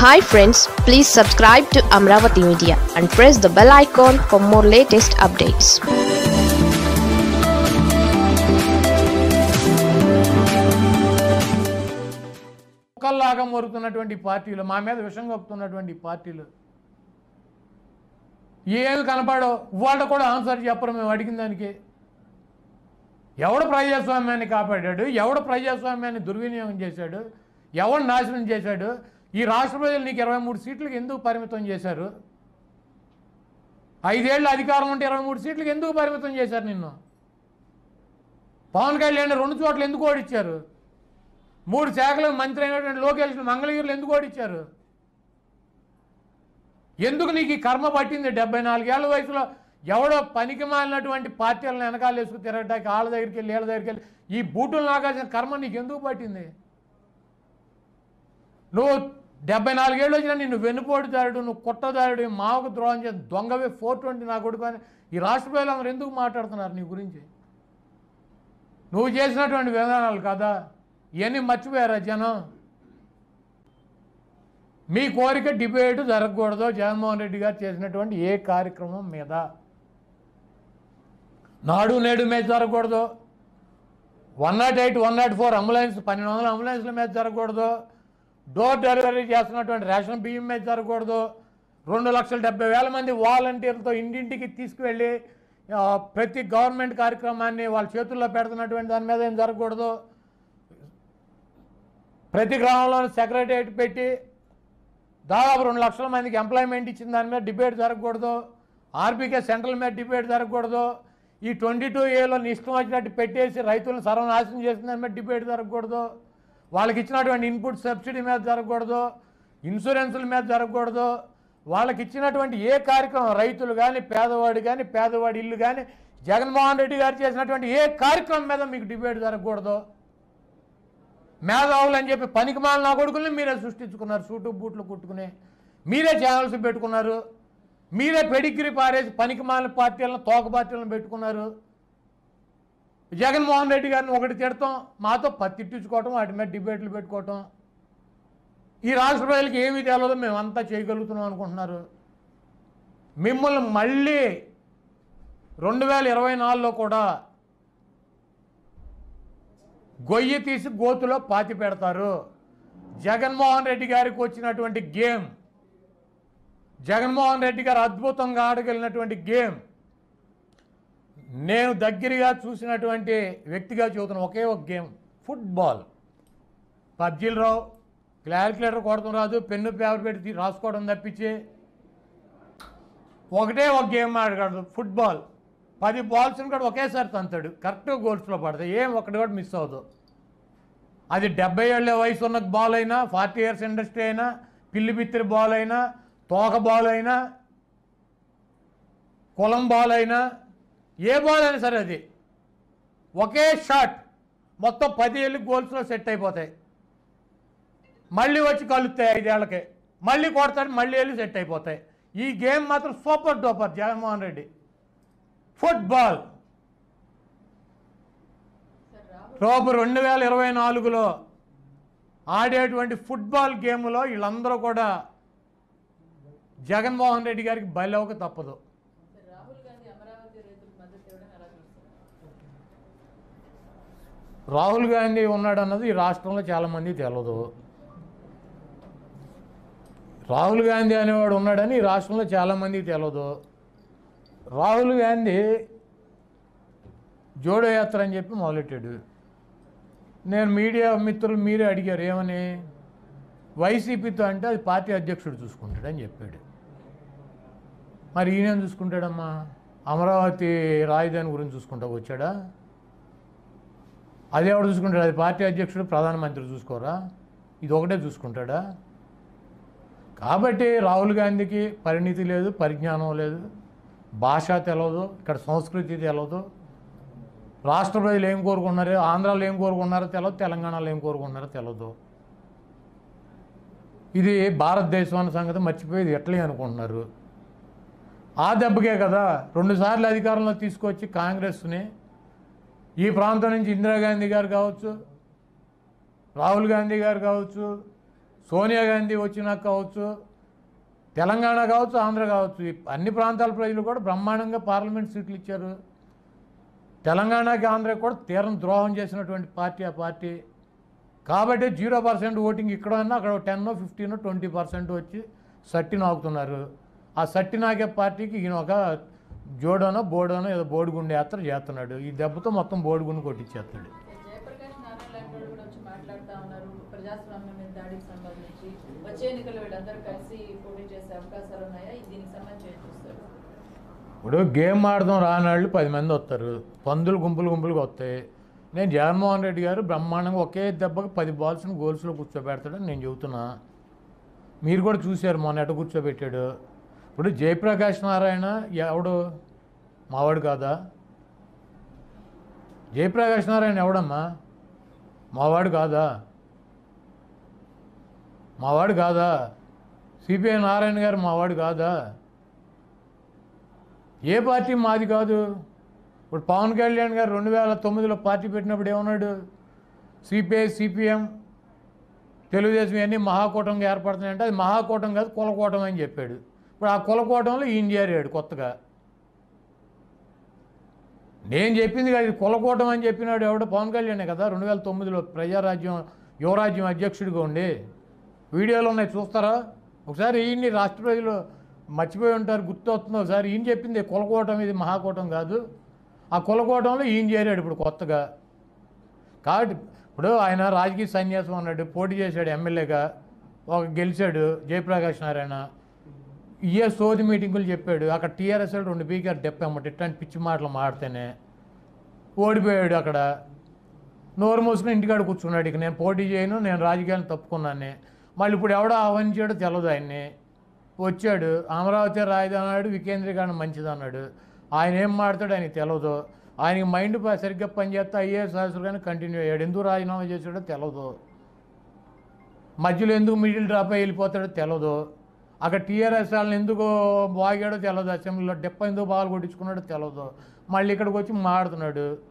hi friends please subscribe to Amaravati media and press the bell icon for more latest updates కుక్కల్లాగా మొరుగుతున్నటువంటి పార్టీలు మా మీద విషం కప్పుతున్నటువంటి పార్టీలు ఏమి కనపడో వాళ్ళు కూడా ఆన్సర్ చెప్పరు మేము అడిగిన దానికి ఎవడు ప్రజాస్వామ్యాన్ని కాపాడాడు ఎవడు ప్రజాస్వామ్యాన్ని దుర్వినియోగం చేశాడు ఎవడు నాశనం చేశాడు ఈ రాష్ట్ర ప్రజలు నీకు ఇరవై మూడు సీట్లకు ఎందుకు పరిమితం చేశారు ఐదేళ్ళు అధికారం ఉంటే ఇరవై మూడు సీట్లకు ఎందుకు పరిమితం చేశారు నిన్ను పవన్ కళ్యాణ్ రెండు చోట్ల ఎందుకు ఓడిచ్చారు మూడు శాఖలకు మంత్రి అయినటువంటి లోకేష్ మంగళగిరిలో ఎందుకు ఓడిచ్చారు ఎందుకు నీకు ఈ కర్మ పట్టింది డెబ్బై నాలుగేళ్ల వయసులో ఎవడో పనికి మాలినటువంటి పార్టీలను వెనకాల వేసుకు తిరగటానికి వాళ్ళ దగ్గరికి వెళ్ళి వీళ్ళ దగ్గరికి వెళ్ళి ఈ బూటులు నాగాల్సిన కర్మ నీకు ఎందుకు పట్టింది నువ్వు డెబ్బై నాలుగేళ్ళు వచ్చినా నిన్ను వెన్నుపోటుదారుడు నువ్వు కుట్టదారుడు మావకు ద్రోహం చేసి దొంగవే ఫోర్ ట్వంటీ నా కొడుకు అని ఈ రాష్ట్ర ప్రజలందరూ ఎందుకు మాట్లాడుతున్నారు నీ గురించి నువ్వు చేసినటువంటి విధానాలు కదా ఇవన్నీ మర్చిపోయారా జనం మీ కోరిక డిబేట్ జరగకూడదు జగన్మోహన్ రెడ్డి గారు చేసినటువంటి ఏ కార్యక్రమం మీద నాడు నేడు మీద జరగకూడదు one naught eight one naught four ambulance పన్నెండు వందల అంబులెన్స్ల మీద జరగకూడదు డోర్ డెలివరీ చేస్తున్నటువంటి రేషన్ బియ్యం మీద జరగకూడదు రెండు లక్షల డెబ్బై వేల మంది వాలంటీర్లతో ఇంటింటికి తీసుకువెళ్ళి ఆ, ప్రతి గవర్నమెంట్ కార్యక్రమాన్ని వాళ్ళ చేతుల్లో పెడుతున్నటువంటి దాని మీద ఏం జరగకూడదు ప్రతి గ్రామంలో సెక్రటరియట్ పెట్టి దాదాపు రెండు లక్షల మందికి ఎంప్లాయ్మెంట్ ఇచ్చిన దాని మీద డిబేట్ జరగకూడదు ఆర్బీకే సెంట్రల్ మీద డిబేట్ జరగకూడదు ఈ ట్వంటీ టూ ఏలో నీ ఇష్టం వచ్చినట్టు పెట్టేసి రైతులను సర్వనాశనం చేసిన దాని మీద డిబేట్ జరగకూడదు వాళ్ళకి ఇచ్చినటువంటి ఇన్పుట్ సబ్సిడీ మీద జరగకూడదు ఇన్సూరెన్సుల మీద జరగకూడదు వాళ్ళకి ఇచ్చినటువంటి ఏ కార్యక్రమం రైతులు కానీ పేదవాడు కానీ పేదవాడి ఇల్లు కానీ జగన్మోహన్ రెడ్డి గారు చేసినటువంటి ఏ కార్యక్రమం మీద మీకు డిబేట్ జరగకూడదు మేధావులు అని చెప్పి పనికిమాల నా కొడుకుల్ని మీరే సృష్టించుకున్నారు సూటు బూట్లు కుట్టుకుని మీరే ఛానల్స్ పెట్టుకున్నారు మీరే పెడిగ్రీ పారేసి పనికిమాల పార్టీలను తోక పార్టీలను పెట్టుకున్నారు జగన్మోహన్ రెడ్డి గారిని ఒకటి తిడతాం మాతో పత్తిట్టించుకోవటం వాటి మీద డిబేట్లు పెట్టుకోవటం ఈ రాష్ట్ర ప్రజలకు ఏమీ తెలియదు మేమంతా చేయగలుగుతున్నాం అనుకుంటున్నారు మిమ్మల్ని మళ్ళీ రెండు వేల ఇరవై నాలుగులో కూడా గొయ్యి తీసి గోతులో పాతి పెడతారు జగన్మోహన్ రెడ్డి గారికి వచ్చినటువంటి గేమ్ జగన్మోహన్ రెడ్డి గారు అద్భుతంగా ఆడగలిగినటువంటి గేమ్ నేను దగ్గరగా చూసినటువంటి వ్యక్తిగా చెబుతున్న ఒకే ఒక గేమ్ ఫుట్బాల్ పబ్జీలు రావు క్యాలిక్యులేటర్ కొడతాం రాదు పెన్ను పేపర్ పెట్టి తీ- రాసుకోవడం తప్పించి ఒకటే ఒక గేమ్ ఆడగలడు ఫుట్బాల్ పది బాల్స్ని కూడా ఒకేసారి తంతాడు కరెక్ట్గా గోల్స్లో పడతాయి ఏం ఒకటి కూడా మిస్ అవ్వదు అది డెబ్బై ఏళ్ళ వయసు ఉన్న బాల్ అయినా ఫార్టీ ఇయర్స్ ఇండస్ట్రీ అయినా పిల్లి బిత్తిరి బాల్ అయినా తోక బాల్ అయినా కులం బాల్ అయినా ఏ బాల్ అయినా సరే అది ఒకే షాట్ మొత్తం పది ఏళ్ళు గోల్స్లో సెట్ అయిపోతాయి మళ్ళీ వచ్చి కలుస్తాయి ఐదేళ్లకి మళ్ళీ కొడతాడు మళ్ళీ వెళ్ళి సెట్ అయిపోతాయి ఈ గేమ్ మాత్రం super duper Jaganmohan Reddy football రేపు రెండు వేల ఇరవై నాలుగులో ఆడేటువంటి ఫుట్బాల్ గేమ్లో వీళ్ళందరూ కూడా జగన్మోహన్ రెడ్డి గారికి బలవక తప్పదు రాహుల్ గాంధీ అమరావతి రైతులకు మద్దతు ఇవ్వడం ఎలా చూస్తారు రాహుల్ గాంధీ ఉన్నాడన్నది ఈ రాష్ట్రంలో చాలామంది తెలియదు రాహుల్ గాంధీ అనేవాడు ఉన్నాడని ఈ రాష్ట్రంలో చాలామందికి తెలియదు రాహుల్ గాంధీ జోడో యాత్ర అని చెప్పి మొదలెట్టాడు నేను మీడియా మిత్రులు మీరే అడిగారు ఏమని వైసీపీతో అంటే అది పార్టీ అధ్యక్షుడు చూసుకుంటాడని చెప్పాడు మరి ఈయనేం చూసుకుంటాడమ్మా అమరావతి రాజధాని గురించి చూసుకుంటా వచ్చాడా అది ఎవడు చూసుకుంటాడు అది పార్టీ అధ్యక్షుడు ప్రధానమంత్రి చూసుకోరా ఇది ఒకటే చూసుకుంటాడా కాబట్టి రాహుల్ గాంధీకి పరిణితి లేదు పరిజ్ఞానం లేదు భాష తెలియదు ఇక్కడ సంస్కృతి తెలియదు రాష్ట్ర ప్రజలు ఏం కోరుకున్నారో ఆంధ్రాలో ఏం కోరుకున్నారో తెలియదు తెలంగాణలో ఏం కోరుకున్నారో తెలియదు ఇది భారతదేశం అన్న సంగతి మర్చిపోయేది ఎట్లే అనుకుంటున్నారు ఆ దెబ్బకే కదా రెండుసార్లు అధికారంలో తీసుకొచ్చి కాంగ్రెస్ని ఈ ప్రాంతం నుంచి ఇందిరాగాంధీ గారు కావచ్చు రాహుల్ గాంధీ గారు కావచ్చు సోనియా గాంధీ వచ్చినాక కావచ్చు తెలంగాణ కావచ్చు ఆంధ్ర కావచ్చు ఈ అన్ని ప్రాంతాల ప్రజలు కూడా బ్రహ్మాండంగా పార్లమెంట్ సీట్లు ఇచ్చారు తెలంగాణకి ఆంధ్రకి కూడా తీరం ద్రోహం చేసినటువంటి పార్టీ ఆ పార్టీ కాబట్టి జీరో పర్సెంట్ ఓటింగ్ ఇక్కడ ఉన్నా అక్కడ టెన్ ఫిఫ్టీన్ ట్వంటీ పర్సెంట్ వచ్చి సట్టి నాకుతున్నారు ఆ సట్టి నాకే పార్టీకి ఈయన ఒక జోడోనో బోడోనో ఏదో బోడిగుండు యాత్ర చేస్తున్నాడు ఈ దెబ్బతో మొత్తం బోడిగుండు కొట్టించేస్తాడు జయప్రకాష్ నారాయణ లాంటి వాళ్ళు కూడా వచ్చి మాట్లాడుతూ ఉన్నారు ప్రజాస్వామ్యం మీద దాడికి సంబంధించి వచ్చే ఎన్నికలు వీళ్ళందరూ కలిసి పోటీ చేసే అవకాశాలు ఉన్నాయా దీనికి సంబంధించి ఏం చూస్తారు ఇప్పుడు గేమ్ ఆడదాం రానాళ్ళు పది మంది వస్తారు పందులు గుంపులు గుంపులుగా వస్తాయి నేను జగన్మోహన్ రెడ్డి గారు బ్రహ్మాండంగా ఒకే దెబ్బకి పది బాల్స్ని గోల్స్లో కూర్చోబెడతాడని నేను చెబుతున్నా మీరు కూడా చూశారు మొన్న ఎట కూర్చోబెట్టాడు ఇప్పుడు జయప్రకాష్ నారాయణ ఎవడు మావాడు కాదా జయప్రకాష్ నారాయణ ఎవడమ్మా మావాడు కాదా మావాడు కాదా సిపిఐ నారాయణ గారు మావాడు కాదా ఏ పార్టీ మాది కాదు ఇప్పుడు పవన్ కళ్యాణ్ గారు రెండు వేల తొమ్మిదిలో పార్టీ పెట్టినప్పుడు ఏమన్నాడు సిపిఐ సిపిఎం తెలుగుదేశం ఇవన్నీ మహాకూటమిగా ఏర్పడుతున్నాయంటే అది మహాకూటం కాదు కులకూటం అని చెప్పాడు ఇప్పుడు ఆ కులకూటంలో ఈయన చేరాడు కొత్తగా నేను చెప్పింది కాదు ఇది కులకూటం అని చెప్పినాడు ఎవడు పవన్ కళ్యాణే కదా రెండు వేల తొమ్మిదిలో ప్రజారాజ్యం యువరాజ్యం అధ్యక్షుడిగా ఉండి వీడియోలు ఉన్నాయి చూస్తారా ఒకసారి ఈయన్ని రాష్ట్ర ప్రజలు మర్చిపోయి ఉంటారు గుర్తు వస్తుంది ఒకసారి ఈయన చెప్పింది కులకూటం ఇది మహాకూటం కాదు ఆ కులకూటంలో ఈయన చేరాడు ఇప్పుడు కొత్తగా కాబట్టి ఇప్పుడు ఆయన రాజకీయ సన్యాసం అన్నాడు పోటీ చేశాడు ఎమ్మెల్యేగా ఒక గెలిచాడు జయప్రకాష్ నారాయణ ఇయే సోది మీటింగులు చెప్పాడు అక్కడ టీఆర్ఎస్ వాళ్ళు రెండు పీకారు డెప్పమ్మట ఇట్లాంటి పిచ్చి మాటలు మాడితేనే ఓడిపోయాడు అక్కడ నోరు మూసుకుని ఇంటికాడ కూర్చున్నాడు ఇక నేను పోటీ చేయను నేను రాజకీయాలను తప్పుకున్నాను మళ్ళీ ఇప్పుడు ఎవడో ఆహ్వానించాడో తెలదు ఆయన్ని వచ్చాడు అమరావతి రాజధాని వికేంద్రీకరణ మంచిది అన్నాడు ఆయన ఏం మాడతాడు ఆయనకి తెలియదు ఆయనకి మైండ్ ప- సరిగ్గా పనిచేస్తే ఐఏఎస్ ఆఫీసర్గానే కంటిన్యూ అయ్యాడు ఎందుకు రాజీనామా చేశాడో తెలియదు మధ్యలో ఎందుకు మిడిల్ డ్రాప్ అయి వెళ్ళిపోతాడో తెలియదు అక్కడ టీఆర్ఎస్ వాళ్ళని ఎందుకు బాగాడో తెలియదు అసెంబ్లీలో డెప్ప ఎందుకు బాగా కొట్టించుకున్నాడో తెలియదు మళ్ళీ ఇక్కడికి వచ్చి మాడుతున్నాడు